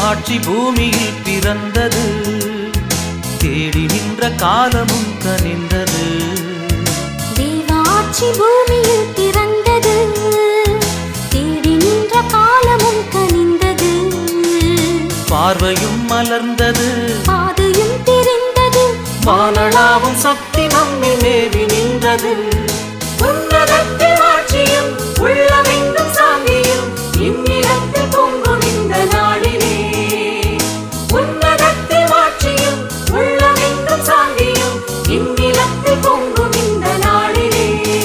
ஆட்சி பூமியில் பிறந்தது தேடி நின்ற காலமும் கனிந்தது தேவாட்சி பூமியில் பிறந்தது தேடி நின்ற காலமும் கனிந்தது பார்வையும் மலர்ந்தது பாதையும் தெரிந்தது வானளாவும் சக்தி நம்மில் மேவி நின்றது உன்னதத்தில் ஆட்சியும் உள்ளமெங்கும் சாந்தியும் இந்நிலத்தில் பொங்கும் இந்த நாளிலே உன்னதத்தில் ஆட்சியும் உள்ளமெங்கும் சாந்தியும் இந்நிலத்தில் பொங்கும் இந்த நாளிலே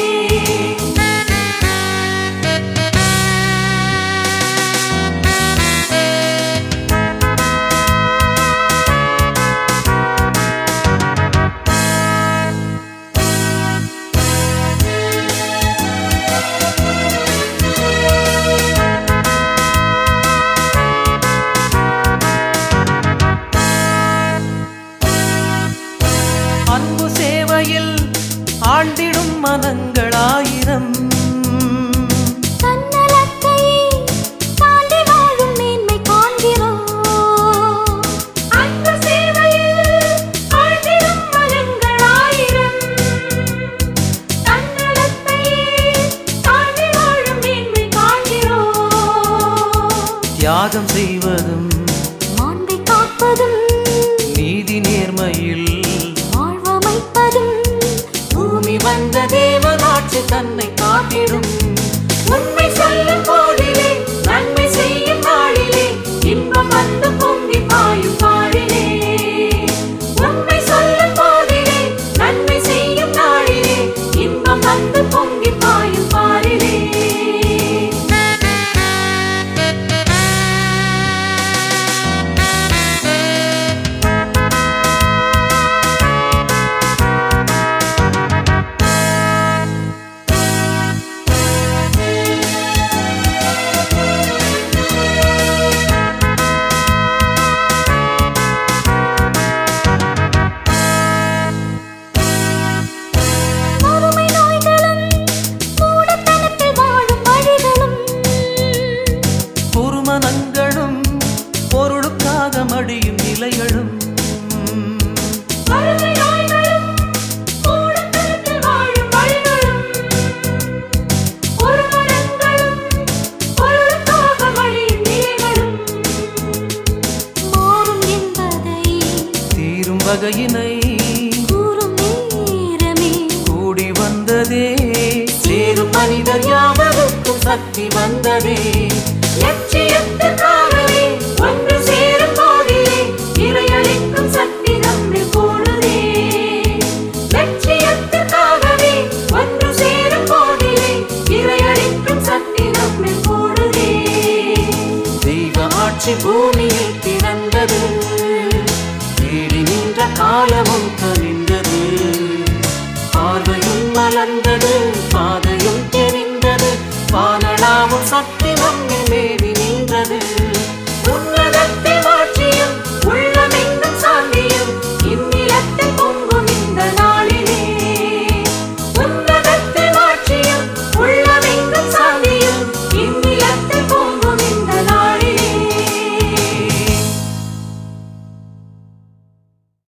அன்பு சேவையில் ஆண்டிடும் மனங்களாயிரம் தன்னலத்தையே தாண்டி வாழும் மேன்மை காண்கிறோம் அன்பு சேவையில் ஆழ்ந்திடும் மனங்களாயிரம் தன்னலத்தையே தாண்டி வாழும் மேன்மை காண்கிறோம் தியாகம் செய்வதும் மாண்பை காப்பதும் நீதி நேர்மையில் வாழ்வமைப்பதும் பூமி வந்த தேவனாட்சி தன்னை காட்டிடும் உண்மை சொல்லும் போதிலே நன்மை செய்யும் நாளிலே இன்பம் வந்து பொங்கி பாயும் பாடிலே உண்மை சொல்லும் போதிலே நன்மை செய்யும் நாளிலே இன்பம் வந்து பொங்கி பாயும் பாடிலே வறுமை நோய்களும் மூடத்தனத்தில் வாழும் வழிகளும் குருமனங்களும் பொருளுக்காக மடியும் நிலைகளும் வறுமை நோய்களும் மூடத்தனத்தில் வாழும் வழிகளும் ஒருமனங்களும் பொருளுக்காக வழியும் நிலைகளும் மாறும் என்பதை தீரும் வகையினை கூறும் நேரமே கூடி வந்ததே சேரும் மனிதர் யாவருக்கும் சக்தி வந்ததே லட்சியத்துக்காகவே ஒன்று சேரும் போதிலே இறையளிக்கும் சக்தி நம்மில் கூடுதே லட்சியத்துக்காகவே ஒன்று சேரும் போதிலே இறையளிக்கும் சக்தி நம்மில் கூடுதே தெய்வ ஆட்சி பூமியில் பிறந்தது தேடி நின்ற காலமும் கனிந்தது பார்வையும் மலர்ந்தது